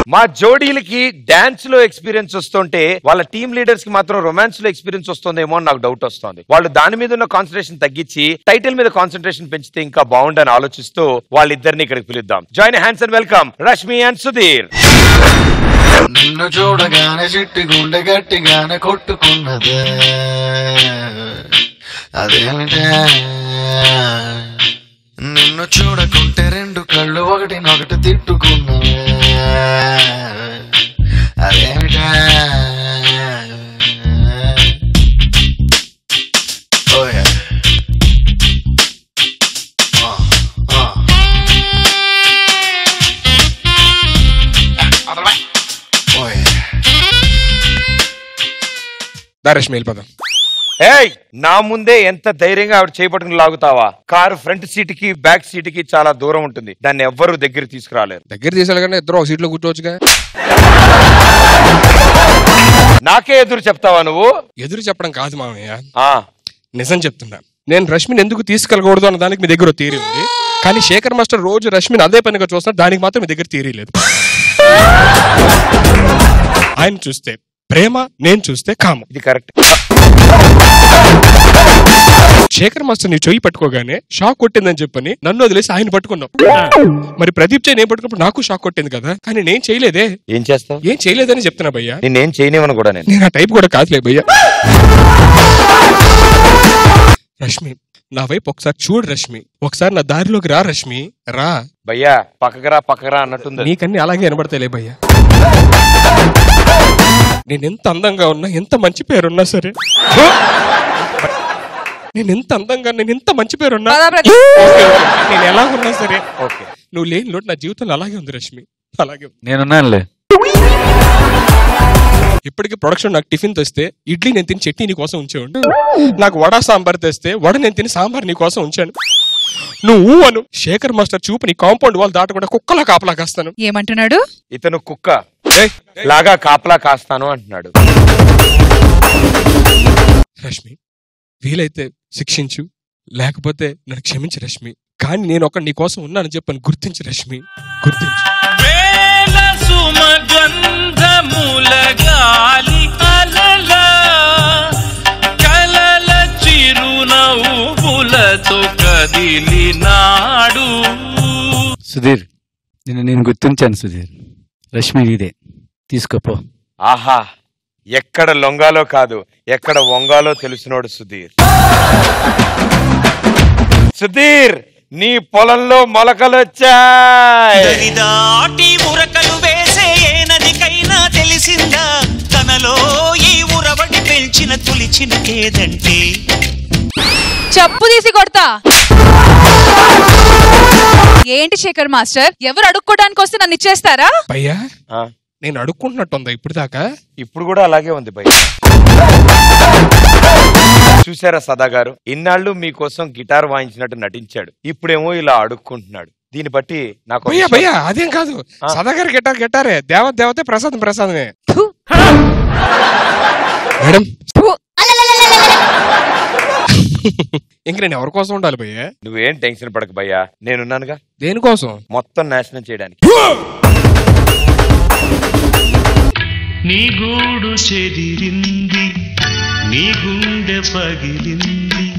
మా జోడీలకి డాన్స్ లో ఎక్స్పీరియన్స్ వస్తుంటే వాళ్ళ టీమ్ లీడర్స్ కి మాత్రం రొమాన్స్ లో ఎక్స్పీరియన్స్ వస్తుందేమో అని నాకు డౌట్ వస్తుంది వాళ్ళు దాని మీద ఉన్న కాన్సన్ట్రేషన్ తగ్గించి టైటిల్ మీద కాన్సన్ట్రేషన్ పెంచితే ఇంకా బాగుండని ఆలోచిస్తూ వాళ్ళిద్దరిని ఇక్కడికి పిలుద్దాం join hands and welcome Rashmi and Sudheer నిన్ను చూడగానే చిట్టి గుండె గట్టిగానే కొట్టుకున్నదే అదేమిటే నిన్ను చూడకుంటే రెండు కళ్ళు ఒకటినొకటి తిట్టుకున్నవే అదేమిటే Oh yeah. Uh, uh. Oh yeah. దారష్మి వెళ్ళిపోదాం ఏయ్ నా ముందే ఎంత ధైర్యంగా ఆవిడ చేపట్టుకుని లాగుతావా కారు ఫ్రంట్ సీట్ కి బ్యాక్ సీట్ కి చాలా దూరం ఉంటుంది దాన్ని ఎవ్వరూ దగ్గర తీసుకురాలేరు దగ్గర తీసాడు ఇద్దరు ఒక సీట్లో కూర్చోవచ్చుగా నాకే ఎదురు చెప్తావా నువ్వు ఎదురు చెప్పడం కాదు మామయ్య ఆ నిజం చెప్తున్నా నేను రష్మిని ఎందుకు తీసుకెళ్ళకూడదు అన్న దానికి మీ దగ్గర ఓ థియరీ ఉంది కానీ శేఖర్ మాస్టర్ రోజు రష్మిని అదే పనిగా చూస్తున్నారు దానికి మాత్రం మీ దగ్గర థియరీ లేదు ఆయన చూస్తే ప్రేమ నేను చూస్తే కామం ఇది కరెక్ట్ శేఖర్ మాస్టర్ నీ చెయ్యి పట్టుకోగానే షాక్ కొట్టిందని చెప్పని నన్ను వదిలేసి ఆయన పట్టుకున్నాం మరి ప్రదీప్ చేయి నేను పట్టుకున్నప్పుడు నాకు షాక్ కొట్టింది కదా కానీ నేను చేయలేదే ఏం చేస్తావు ఏం చేయలేదని చెప్తున్నా భయ్యా నిన్నేం చేయనివ్వను కూడా నేను నేను ఆ టైప్ కూడా కాదులే భయ్యా రష్మి నా వైపు ఒకసారి చూడు రష్మి ఒకసారి నా దారిలోకి రా రష్మి రా భయ్యా పక్కకరా పక్కకరా అన్నట్టుంది నీకన్నీ అలాగే వినబడతాయిలే భయ్యా నేను ఎంత అందంగా ఉన్నా ఎంత మంచి పేరున్నా సరే నేను ఎంత అందంగా నేను ఎంత మంచి పేరున్నా పదా ప్రదీప్. Okay, okay. నేను ఎలాగున్నా సరే ఓకే నువ్వు లేని లోటు నా జీవితంలో అలాగే ఉంది రష్మి అలాగే ఉంది. నేనున్నానులే ఇప్పటికి ప్రొడక్షన్ నాకు టిఫిన్ తెస్తే ఇడ్లీ నేను తిని చట్నీ నీ కోసం ఉంచేవాడు నాకు వడ సాంబార్ తెస్తే వడ నేను తిని సాంబార్ నీ కోసం ఉంచాను నువ్వు అను శేఖర్ మాస్టర్ చూపు నీ కాంపౌండ్ వాళ్ళు దాటకుండా కుక్కలా కాపలా కాస్తాను ఏమంటున్నాడు ఇతను కుక్క ఏయ్, లాగా కాపలా కాస్తాను అంటున్నాడు రష్మి వీలైతే శిక్షించు లేకపోతే నన్ను క్షమించు రష్మి కానీ నేను ఒక నీ కోసం ఉన్నానని చెప్పని గుర్తించు రష్మి గుర్తించు వేల సుమగంధముల గాలి అలల కలల చిరునవ్వులతో కదిలినాడు సుధీర్ నిన్ను నేను గుర్తించాను సుధీర్ రష్మి నీదే తీసుకోపో ఆహా ఎక్కడ లొంగాలో కాదు ఎక్కడ వంగాలో తెలిసినోడు సుధీర్ సుధీర్ నీ పొలంలో మొలకలు వచ్చాయి దరిదాటి ఉరకలు వేసే ఏ నదికైనా తెలిసిందా తనలో ఈ ఉరవడి పెంచిన తులిచిన కేదంటే చెప్పు తీసి కొడతా ఏంటి శేఖర్ మాస్టర్ ఎవరు అడుక్కోడానికి వస్తే నన్ను ఇచ్చేస్తారా భయ్యా ఆ, నేను అడుక్కుంటున్నట్టుందా ఇప్పుడు దాకా ఇప్పుడు కూడా అలాగే ఉంది భయ్య చూసారా సదా గారు ఇన్నాళ్ళు మీకోసం గిటార్ వాయించినట్టు నటించాడు ఇప్పుడేమో ఇలా అడుక్కుంటున్నాడు దీన్ని బట్టి నాకు ఒక భయ్యా విషయం- భయ్యా అదేం కాదు ఆ. సదాగారు గెట్టారు గెట్టారే దేవ దేవతే ప్రసాదం ప్రసాదమే ఫు. మేడం ఫు. ఇంక నేను ఎవరి కోసం ఉండాలి భయ్యా నువ్వేం టెన్షన్ పడక భయ్యా నేనున్నానుగా దేనికోసం మొత్తం నాశనం చేయడానికి నీ గూడు చెదిరింది నీ గుండె పగిలింది